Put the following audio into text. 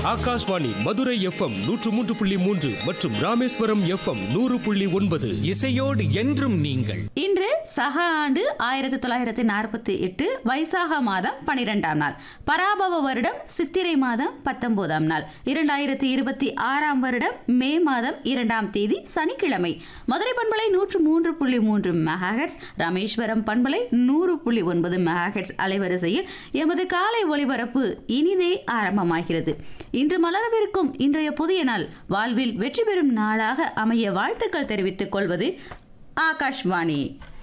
Akashvani Madurai FM நூற்று மூன்று புள்ளி மூன்று மற்றும் ராமேஸ்வரம் எஃப்எம் நூறு புள்ளி ஒன்பது இசையோடு என்றும் நீங்கள் இன்று சக ஆண்டு ஆயிரத்தி தொள்ளாயிரத்தி நாற்பத்தி எட்டு வைசாக மாதம் பனிரெண்டாம் நாள் பராபவ வருடம் சித்திரை மாதம் பத்தொன்பதாம் நாள் இரண்டாயிரத்தி இருபத்தி ஆறாம் வருடம் மே மாதம் இரண்டாம் தேதி சனிக்கிழமை மதுரை பண்பலை நூற்று மூன்று புள்ளி மூன்று மெகாஹெட்ஸ் ராமேஸ்வரம் பண்பலை நூறு புள்ளி ஒன்பது மெகாஹெட்ஸ் அலைவரிசையில் எமது காலை ஒளிபரப்பு இனிதே ஆரம்பமாகிறது இன்று மலரவிருக்கும் இன்றைய புதிய நாள் வாழ்வில் வெற்றி பெறும் நாளாக அமைய வாழ்த்துக்கள் தெரிவித்துக் கொள்வது ஆகாஷ்வாணி